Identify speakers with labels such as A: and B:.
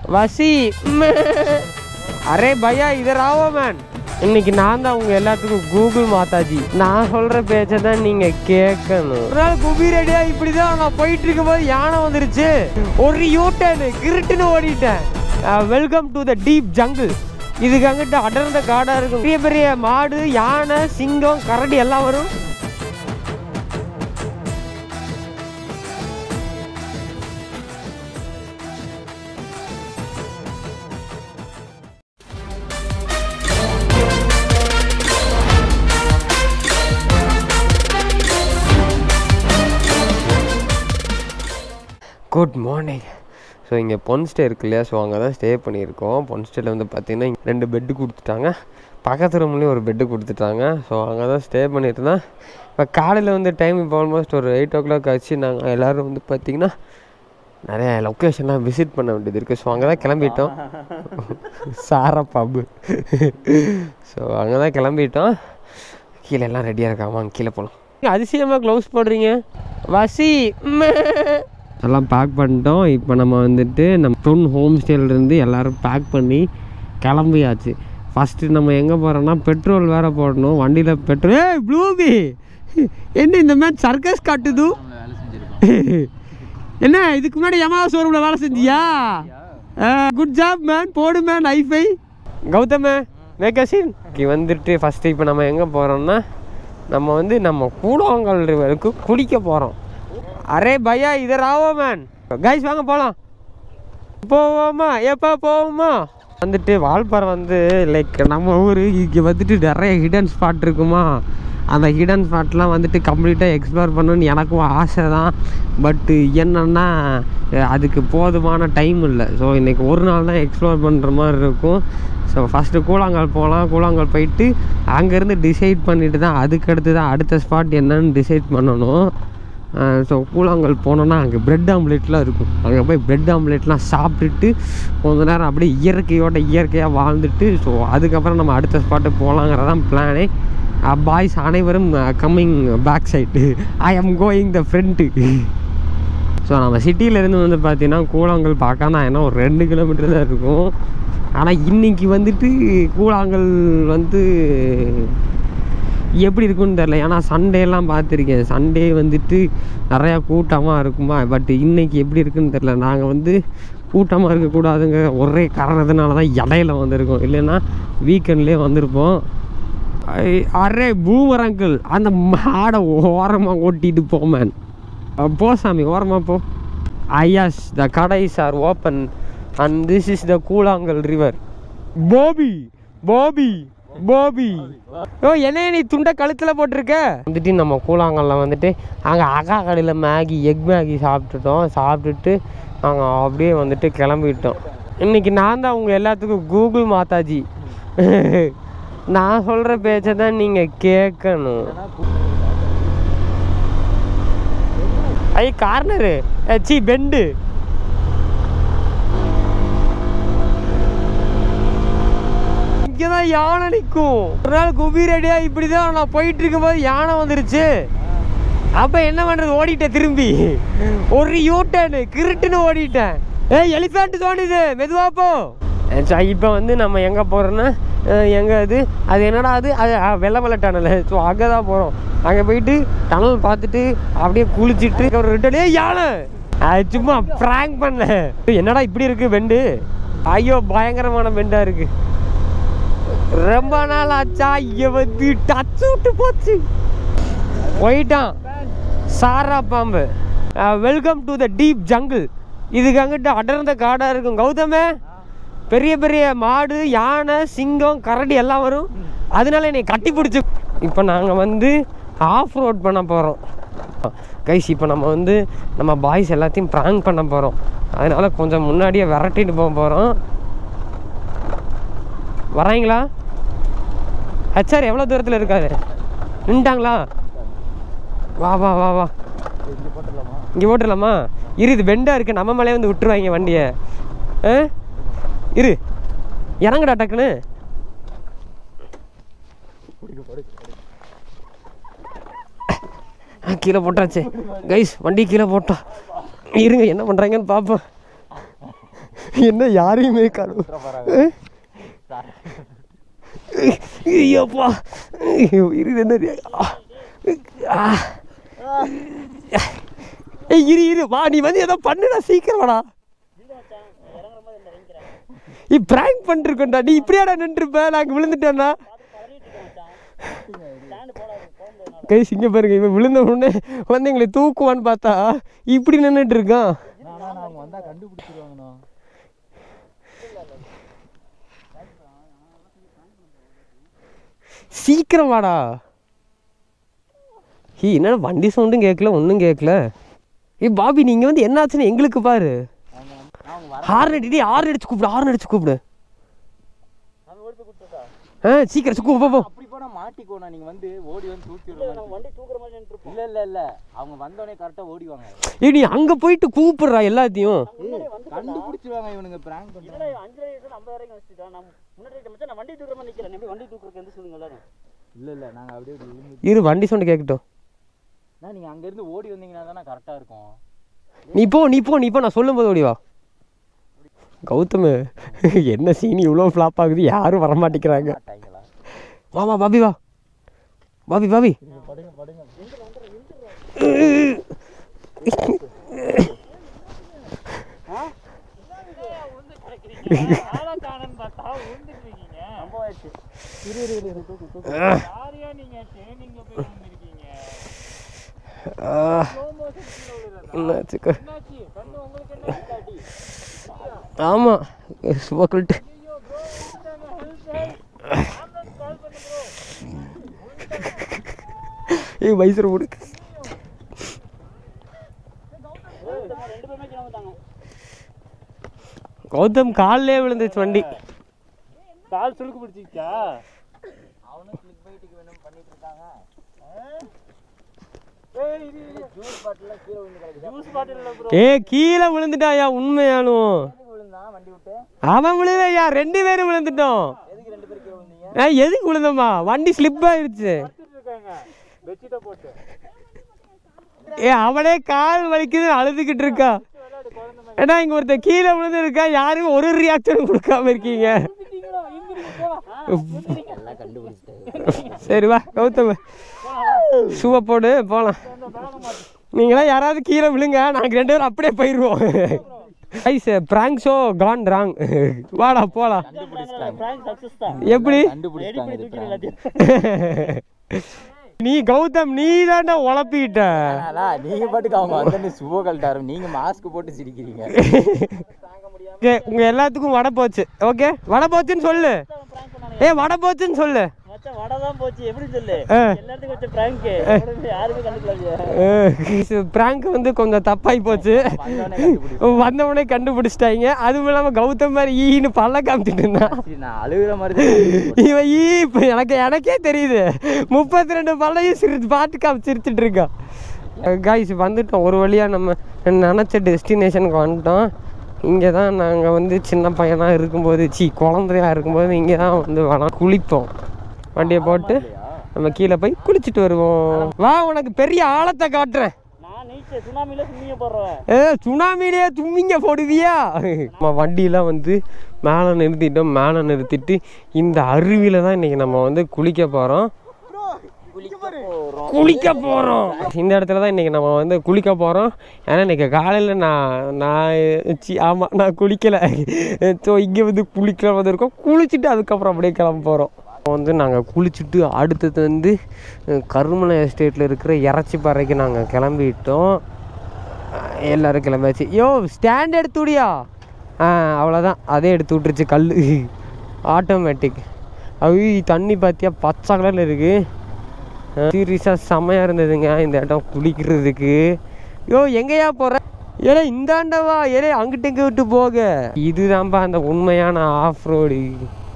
A: வசி அரே பையா இதர் ஆவோ மேன் இன்னைக்கு நான் தான் உங்க எல்லாத்துக்கும் கூகுள் மாதாஜி நான் சொல்ற பேச்சை தான் நீங்க கேட்கணும் ஒரு நாள் குபீரடியா இப்படிதான் நான் போயிட்டு இருக்கும்போது யானை வந்துருச்சு ஒரு யூட்டர்னு கிருட்டுன்னு ஓடிட்டேன் welcome to the deep jungle இதுக்கு அங்கிட்ட அடர்ந்த காடா இருக்கும் பெரிய பெரிய மாடு யானை சிங்கம் கரடி எல்லாம் வரும் குட் மார்னிங் ஸோ இங்கே பொன் ஸ்டே இருக்கு இல்லையா ஸோ அங்கே தான் ஸ்டே பண்ணியிருக்கோம் பொன் ஸ்டேயில் வந்து பார்த்தீங்கன்னா இங்க ரெண்டு பெட்டு கொடுத்துட்டாங்க பக்கத்து ரூம்லேயும் ஒரு பெட்டு கொடுத்துட்டாங்க ஸோ அங்கே தான் ஸ்டே பண்ணிட்டு தான் இப்போ காலையில் வந்து டைம் இப்போ ஆல்மோஸ்ட் ஒரு எயிட் ஓ கிளாக் ஆச்சு நாங்கள் எல்லோரும் வந்து பார்த்திங்கன்னா நிறைய லொக்கேஷன்லாம் விசிட் பண்ண வேண்டியது இருக்குது ஸோ அங்கே தான் கிளம்பிட்டோம் சாரா பப்பு ஸோ அங்கே தான் கிளம்பிட்டோம் கீழே எல்லாம் ரெடியாக இருக்காமா கீழே போகலாம் அதிசயமாக க்ளவுஸ் போடுறீங்க வசி எல்லாம் பேக் பண்ணிட்டோம் இப்போ நம்ம வந்துட்டு நம்ம டொன் ஹோம் ஸ்டேலேருந்து எல்லோரும் பேக் பண்ணி கிளம்பியாச்சு ஃபஸ்ட்டு நம்ம எங்கே போகிறோம்னா பெட்ரோல் வேறு போடணும் வண்டியில் பெட்ரோல் ஏய் ப்ளூபி என்ன இந்த மாதிரி சர்க்கஸ் காட்டுது என்ன இதுக்கு முன்னாடி யமா ஷோரூமில் வேலை செஞ்சியா குட் ஜாப் மேன் போடு மேன் ஐஃபை கௌதம மேகசின் வந்துட்டு ஃபஸ்ட்டு இப்போ நம்ம எங்கே போகிறோம்னா நம்ம வந்து நம்ம கூடாங்கல் ரிவருக்கு குளிக்க போகிறோம் அரே பையா இதர் ஆவோ மேன் கைஸ் வாங்க போகலாம் போவோமா எப்போ போவோமா வந்துட்டு வால்பாறை வந்து லைக் நம்ம ஊர் இங்கே வந்துட்டு நிறைய ஹிடன் ஸ்பாட் இருக்குமா அந்த ஹிடன் ஸ்பாட்லாம் வந்துட்டு கம்ப்ளீட்டாக எக்ஸ்ப்ளோர் பண்ணணும்னு எனக்கும் ஆசை தான் பட்டு என்னென்னா அதுக்கு போதுமான டைம் இல்லை ஸோ இன்றைக்கி ஒரு நாள் தான் எக்ஸ்ப்ளோர் பண்ணுற மாதிரி இருக்கும் ஸோ ஃபஸ்ட்டு கூழாங்கல் போகலாம் கூழாங்கல் போயிட்டு அங்கேருந்து டிசைட் பண்ணிட்டு தான் அதுக்கடுத்து தான் அடுத்த ஸ்பாட் என்னன்னு டிசைட் பண்ணணும் ஸோ கூழாங்கல் போனோன்னா அங்கே பிரெட் ஆம்லேட்லாம் இருக்கும் அங்கே போய் பிரெட் ஆம்லேட்லாம் சாப்பிட்டுட்டு கொஞ்ச நேரம் அப்படியே இயற்கையோட இயற்கையாக வாழ்ந்துட்டு ஸோ அதுக்கப்புறம் நம்ம அடுத்த ஸ்பாட்டு போகலாங்கிறதான் பிளானே பாய்ஸ் அனைவரும் coming back side I am going the front so நம்ம சிட்டியிலேருந்து வந்து பார்த்தீங்கன்னா கூழாங்கல் பார்க்காம என்ன ஒரு ரெண்டு கிலோமீட்டர் தான் இருக்கும் ஆனால் இன்னைக்கு வந்துட்டு கூழாங்கல் வந்து எப்படி இருக்குன்னு தெரில ஏன்னா சண்டேலாம் பார்த்துருக்கேன் சண்டே வந்துட்டு நிறையா கூட்டமாக இருக்குமா பட் இன்னைக்கு எப்படி இருக்குன்னு தெரில நாங்கள் வந்து கூட்டமாக இருக்கக்கூடாதுங்க ஒரே காரணத்தினால தான் இடையில வந்திருக்கோம் இல்லைன்னா வீக்கெண்ட்லேயே வந்திருப்போம் ஐ- அரே பூமர் அங்கிள் அந்த மாடை ஓரமாக ஓட்டிட்டு போமேன் போ சாமி ஓரமாக போ ஐயாஸ் த கடைஸ் are open and this is the கூழாங்கல் ரிவர் போபி போபி போபி ஓ என்ன நீ துண்டை கழுத்தில் போட்டிருக்க வந்துட்டு நம்ம கூழாங்கல்ல வந்துட்டு அங்கே அக்கா கடையில் மேகி எக் மேகி சாப்பிட்டுட்டோம் சாப்பிட்டுட்டு நாங்கள் அப்படியே வந்துட்டு கிளம்பிட்டோம் இன்னைக்கு நான் தான் உங்கள் எல்லாத்துக்கும் கூகுள் மாதாஜி நான் சொல்கிற பேச்சை தான் நீங்கள் கேட்கணும் ஐ கார்னரு சி பெண்டு இங்கே தான் யானை நிற்கும் ஒரு நாள் குபீரடியா இப்படி தான் நான் போயிட்டு இருக்கும்போது யானை வந்துருச்சு அப்போ என்ன பண்ணுறது ஓடிட்டேன் திரும்பி ஒரு யூட்டர்னு கிருட்டுன்னு ஓடிட்டேன் ஏய் எலிஃபேண்ட் தோணுது மெதுவா போ இப்போ வந்து நம்ம எங்கே போகிறோன்னா எங்கே அது அது என்னடா அது அது அ, வெள்ளை வெள்ளை டனல் ஸோ அங்கே தான் போகிறோம் அங்கே போயிட்டு டனல் பார்த்துட்டு அப்படியே குளிச்சுட்டு ஒரு ரிட்டர்னே யானை அது சும்மா ப்ராங்க் பண்ணல என்னடா இப்படி இருக்கு பெண்டு ஐயோ பயங்கரமான பெண்டாக இருக்குது ரொம்ப நாள் ஆச்சா இங்க வந்து டச் விட்டு போச்சு போயிட்டான் சாரா பாம்பு welcome to the deep jungle இதுக்கு அங்கிட்ட அடர்ந்த காடாக இருக்கும் கௌதமே பெரிய பெரிய மாடு யானை சிங்கம் கரடி எல்லாம் வரும் அதனால என்னை கட்டி பிடிச்சி இப்போ நாங்கள் வந்து ஆஃப் ரோட் பண்ண போகிறோம் கைஸ் இப்போ நம்ம வந்து நம்ம பாய்ஸ் எல்லாத்தையும் ப்ராங்க் பண்ண போகிறோம் அதனால கொஞ்சம் முன்னாடியே விரட்டிட்டு போக போகிறோம் வராங்களா ஹச்ஆர் எவ்வளோ தூரத்தில் இருக்காரு நின்ட்டாங்களா வா வா வா வா இங்கே போட்டுடலாமா இரு இது பெண்டாக இருக்கு நம்ம மேலே வந்து விட்டுருவாங்க வண்டியை ஆ இரு இறங்குடா டக்குன்னு ஆ, கீழே போட்டாச்சு கைஸ் வண்டி கீழே போட்டோம் இருங்க என்ன பண்ணுறாங்கன்னு பார்ப்போம் என்ன யாரையுமே காணும் ஐயோப்பா இரு என்ன ஏய் இரு இரு வா நீ வந்து ஏதோ பண்ணுடா சீக்கிரம் வாடா நீ பிராங்க் பண்ணிருக்கோண்டா நீ இப்படியாடா நின்றுப்ப நாங்க விழுந்துட்டோன்னா கை சிங்க பாருங்க இவன் விழுந்த உடனே வந்து எங்களை தூக்குவான்னு பார்த்தா இப்படி நின்றுட்டு இருக்கான்
B: அவங்க வந்தா கண்டுபிடிச்சிருவாங்கண்ணா
A: சீக்கிரம் வாடா ஹீ என்னடா வண்டி சவுண்டும் கேட்கல ஒன்றும் கேட்கல ஏய் பாபி நீங்கள் வந்து என்னாச்சுன்னு எங்களுக்கு பாரு
B: அவங்க வர
A: ஹார்ன் அடிடி ஹார்ன் அடிச்சு கூப்பிடு ஹார்ன் அடிச்சு கூப்பிடு
B: நம்ம ஓடி போய் கொடுத்தா
A: ஆ சீக்கிரம் கூப்பிடு போ, போ
B: அப்படி போனா மாட்டிக்கோண்ணா நீங்க வந்து ஓடி வந்து தூக்கி விடுற வண்டி தூக்குற மாதிரி இல்ல இல்ல இல்ல அவங்க வந்தோடனே கரெக்டா ஓடிவாங்க
A: ஏய் நீ அங்கே போயிட்டு கூப்பிடுறா எல்லாத்தையும்
B: கண்டுபிடிச்சிருவாங்க இவனுங்க பிராங்க் பண்றாங்க இல்ல இல்ல நாங்க அப்படியே விழுந்து
A: இரு வண்டி சவுண்டு கேட்கட்டும்
B: அண்ணா, நீங்க அங்க இருந்து ஓடி வந்தீங்கன்னா தானே கரெக்டா இருக்கும்
A: நீ போ நீ போ நீ போ நான் சொல்லும்போது ஓடி வா கௌதம் என்ன சீன் இவ்வளோ ஃப்ளாப் ஆகுது யாரும் வர மாட்டேங்கிறாங்க
B: டைங்களா
A: வா வா பாபி வா பாபி பாபி
B: படுங்க படுங்க ரொம்ப ஆயிடுச்சு இரு இரு இரு, இரு தூக்கு தூக்கு
A: ஆ. என்னாச்சுக்கா ஆமாம் சுவக்கல்ட்டு ஏய் மைசூர் போடு கௌதம் காலிலே விழுந்துச்சு வண்டி
C: கால் சுளுக்கு பிடிச்சிச்சா
B: அவனும் கிளிக் பைட்டுக்கு வேணும் பண்ணிட்டு இருக்காங்க
C: ஜூஸ் பாட்டில் கீழே விழுந்து கிடக்குது ஜூஸ் பாட்டில் ப்ரோ
A: ஏ கீழே விழுந்துட்டாயா உண்மையானும்
B: எதுக்கு விழுந்தான் வண்டி விட்டு
A: அவன் விழுவையா ரெண்டு பேரும் விழுந்துட்டோம்
B: எதுக்கு ரெண்டு பேரும் கீழே விழுந்தீங்க
A: ஏய், எதுக்கு விழுந்தம்மா வண்டி ஸ்லிப் ஆயிடுச்சு
C: இருக்காங்க பெட்ஷீட்டை போட்டு
A: ஏ அவனே கால் வலிக்குது அழுதுகிட்டு இருக்கா ஏன்னா இங்க ஒருத்தன் கீழே விழுந்து இருக்கா யாரும் ஒரு ரியாக்ஷன் கொடுக்காம இருக்கீங்க
B: எல்லாம் கண்டுபிடிச்சிட்டாங்க
A: சரி வா கௌதம் ஷூவை போடு போலாம் நீங்களாம் யாராவது கீழே விழுங்க நாங்க ரெண்டு பேரும் அப்படியே போயிடுவோம் ice prank so gone wrong வாடா போலாம்
C: பிராங்க் சக்ஸஸ் தான்
A: எப்படி
B: கண்டுபிடிச்சிட்டாங்க இது prank.
C: எல்லாத்தையும்
A: நீ கௌதம் நீ தாண்டா உழப்பிக்கிட்ட
B: ஆனா, நீங்க பாட்டுக்கு அவங்க வந்து சுவ கழட்டாரு நீங்க மாஸ்க் போட்டு சிரிக்கிறீங்க
A: ஓகே உங்க எல்லாத்துக்கும் வடை போச்சு ஓகே வடை போச்சுன்னு சொல்லு ஏ வடை போச்சுன்னு சொல்லு
C: மச்சான் வடை தான் போச்சு எப்படி சொல்லு
A: ஆ.
C: எல்லாத்துக்கும் வச்ச பிராங்க் யாருமே கண்டுக்கல
A: பிராங்க் வந்து கொஞ்சம் தப்பாகி போச்சு
B: வந்தோடனே கண்டுபிடி
A: வந்தவனே கண்டுபிடிச்சிட்டாங்க அதுவும் இல்லாமல் கௌதம் மாதிரி ஈன்னு பல்ல காமிச்சிட்டு இருந்தான்
B: சரி, நான் அழுகுற மாதிரி தான் கண்டுபிடிச்சேன்.
A: இவன் ஈ இப்போ எனக்கு எனக்கே தெரியுது முப்பத்தி ரெண்டு பல்லையும் சிரிச்சு பாட்டு காமி சிரிச்சிட்டு இருக்கான் காய்ஸ் வந்துட்டோம் ஒரு வழியாக நம்ம நினச்ச டெஸ்டினேஷனுக்கு வந்துட்டோம் இங்கே தான் நாங்கள் வந்து சின்ன பையனாக இருக்கும்போது சி குழந்தையா இருக்கும்போது இங்கே தான் வந்து வேணாம் குளிப்போம் வண்டியை போட்டு நம்ம கீழே போய் குளிச்சுட்டு வருவோம் வா உனக்கு பெரிய ஆழத்தை காட்டுறேன்
C: நான் நீச்சல் சுனாமில சும்மிய போடுறேன்
A: ஏ சுனாமிலேயே தும்மிங்க போடுவியா நம்ம வண்டியெல்லாம் வந்து மேலே நிறுத்திட்டோம் மேலே நிறுத்திட்டு இந்த அருவியில் தான் இன்றைக்கி நம்ம வந்து குளிக்க போகிறோம் குளிக்க போகிறோம் இந்த இடத்துல தான் இன்றைக்கி நம்ம வந்து குளிக்க போகிறோம் ஏன்னா இன்றைக்கி காலையில் நான் நான் சி ஆமாம் நான் குளிக்கலை ஸோ இங்கே வந்து குளிக்கிற வந்து இருக்கோம் குளிச்சுட்டு அதுக்கப்புறம் அப்படியே கிளம்ப போகிறோம் வந்து நாங்கள் குளிச்சுட்டு அடுத்தது வந்து அஹ், கருமலை எஸ்டேட்டில் இருக்கிற இறச்சிப்பாறைக்கு நாங்கள் கிளம்பிட்டோம் அஹ், எல்லாரும் கிளம்பியாச்சு யோ ஸ்டாண்ட் எடுத்து விடியா ஆ அவ்வளோதான் அதே எடுத்து விட்டுருச்சு கல் ஆட்டோமேட்டிக் அவி தண்ணி பார்த்தியா பச்சை கலரில் இருக்குது சீரியஸாக செமையாக இருந்ததுங்க இந்த இடம் குளிக்கிறதுக்கு யோ எங்கேயா போகிற ஏலே இந்தாண்டவா ஏலே அங்கிட்டு இங்கே விட்டு போக இதுதான்ப்பா அந்த உண்மையான ஆஃப் ரோடு